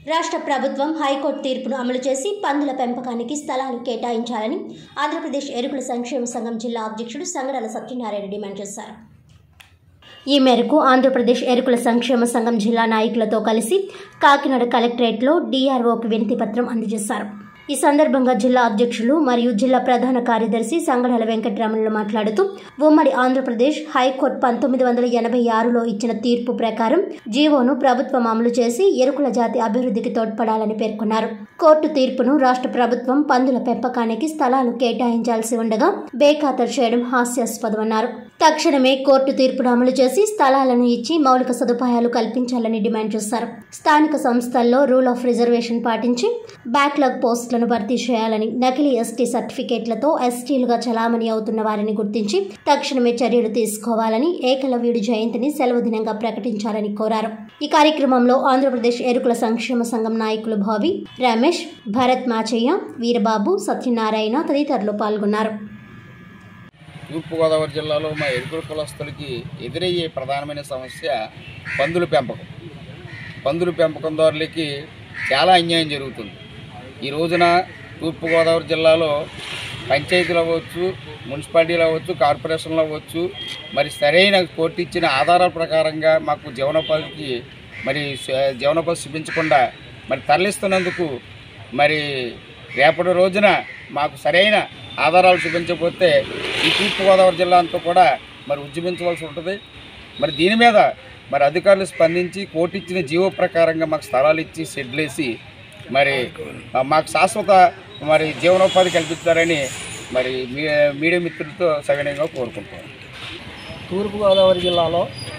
రాష్ట్ర ప్రభుత్వం హైకోర్టు తీర్పును అమలు చేసి పందుల పెంపకానికి స్థలాలు కేటాయించాలని ఆంధ్రప్రదేశ్ ఎరుకుల సంక్షేమ సంఘం జిల్లా అధ్యక్షుడు సంగడాల సత్యనారాయణ డిమాండ్ చేశారు ఈ మేరకు ఆంధ్రప్రదేశ్ ఎరుకుల సంక్షేమ సంఘం జిల్లా నాయకులతో కలిసి కాకినాడ కలెక్టరేట్లో డీఆర్ఓకి వినతి పత్రం అందజేశారు ఈ సందర్భంగా జిల్లా అధ్యక్షులు మరియు జిల్లా ప్రధాన కార్యదర్శి సంగడాల వెంకటరమణులు మాట్లాడుతూ ఉమ్మడి ఆంధ్రప్రదేశ్ హైకోర్టు పంతొమ్మిది వందల ఎనభై ఆరులో ఇచ్చిన తీర్పు ప్రకారం జీవోను ప్రభుత్వం అమలు చేసి ఎరుకుల జాతి అభివృద్ధికి తోడ్పడాలని పేర్కొన్నారు కోర్టు తీర్పును రాష్ట్ర ప్రభుత్వం పందుల పెంపకానికి స్థలాలు కేటాయించాల్సి ఉండగా బేఖాతరు చేయడం హాస్యాస్పదమన్నారు తక్షణమే కోర్టు తీర్పును అమలు చేసి స్థలాలను ఇచ్చి మౌలిక సదుపాయాలు కల్పించాలని డిమాండ్ చేశారు స్థానిక సంస్థల్లో రూల్ ఆఫ్ రిజర్వేషన్ పాటించి బ్యాక్లాగ్ పోస్టులను భర్తీ చేయాలని నకిలీ ఎస్టీ సర్టిఫికేట్లతో ఎస్టీలుగా చలామణి అవుతున్న వారిని గుర్తించి తక్షణమే చర్యలు తీసుకోవాలని ఏకలవ్యుడి జయంతిని సెలవు దినంగా ప్రకటించాలని కోరారు ఈ కార్యక్రమంలో ఆంధ్రప్రదేశ్ ఎరుకుల సంక్షేమ సంఘం నాయకులు భావి రమేష్ భరత్ మాచయ్య వీరబాబు సత్యనారాయణ తదితరులు పాల్గొన్నారు తూర్పుగోదావరి జిల్లాలో మా ఎరుకుల కులస్తులకి ఎదురయ్యే ప్రధానమైన సమస్య పందుల పెంపకం పందుల పెంపకందారులకి చాలా అన్యాయం జరుగుతుంది ఈ రోజున తూర్పుగోదావరి జిల్లాలో పంచాయతీలు అవ్వచ్చు మున్సిపాలిటీలు అవ్వచ్చు కార్పొరేషన్లు అవ్వచ్చు మరి సరైన కోర్టు ఇచ్చిన ఆధారాల ప్రకారంగా మాకు జీవనోపాధికి మరి స- జీవనోపాధి చూపించకుండా మరి తరలిస్తున్నందుకు మరి రేపటి రోజున మాకు సరైన ఆధారాలు చూపించకపోతే ఈ తూర్పుగోదావరి జిల్లా అంతా కూడా మరి ఉద్యమించవలసి ఉంటుంది మరి దీని మీద మరి అధికారులు స్పందించి కోర్టు ఇచ్చిన జీవో ప్రకారంగా మాకు స్థలాలు ఇచ్చి షెడ్లు వేసి మరి ఆ, మాకు శాశ్వత మరి జీవనోపాధి కల్పిస్తారని మరి మీ మీడియా మిత్రులతో సవినయంగా కోరుకుంటున్నాను తూర్పుగోదావరి జిల్లాలో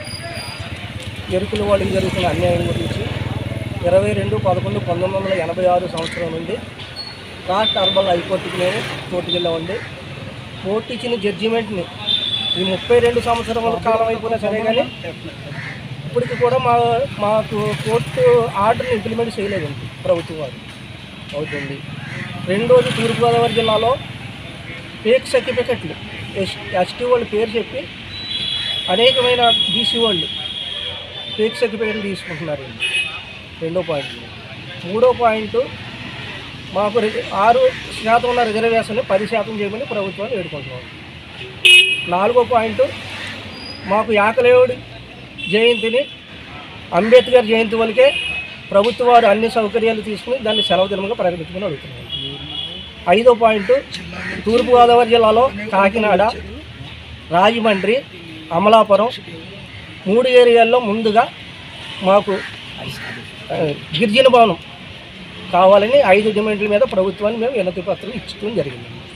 ఎరుకుల వాళ్ళకి జరుగుతున్న అన్యాయం గురించి ఇరవై రెండు పదకొండు పంతొమ్మిది వందల ఎనభై ఆరు సంవత్సరం నుండి రాష్ట్ర అర్బన్ హైకోర్టుకి మేము కోర్టుకి వెళ్ళామండి కోర్టు ఇచ్చిన జడ్జిమెంట్ని ఈ ముప్పై రెండు సంవత్సరముల కాలం అయిపోయినా సరే కానీ ఇప్పటికి కూడా మా మాకు కోర్టు ఆర్డర్ని ఇంప్లిమెంట్ చేయలేదండి ప్రభుత్వం వారు అవుతుంది రెండోది తూర్పుగోదావరి జిల్లాలో ఫేక్ సర్టిఫికెట్లు ఎస్ ఎస్టీ వాళ్ళ పేరు చెప్పి అనేకమైన బీసీ వాళ్ళు ఫేక్ సర్టిఫికెట్లు తీసుకుంటున్నారు రెండో పాయింట్ మూడో పాయింట్ మాకు రి- ఆరు శాతం ఉన్న రిజర్వేషన్ పది శాతం చేయమని ప్రభుత్వాన్ని వేడుకుంటున్నాం నాలుగో పాయింట్ మాకు యాకలేవుడి జయంతిని అంబేద్కర్ జయంతి వరకే ప్రభుత్వ వారు అన్ని సౌకర్యాలు తీసుకుని దాన్ని సెలవు దినంగా ప్రకటించమని అడుగుతున్నారు ఐదో పాయింట్ తూర్పుగోదావరి జిల్లాలో కాకినాడ రాజమండ్రి అమలాపురం మూడు ఏరియాల్లో ముందుగా మాకు ఆ, గిరిజన భవనం కావాలని ఐదు డిమాండ్ల మీద ప్రభుత్వాన్ని మేము వినతి పత్రం ఇచ్చడం జరిగింది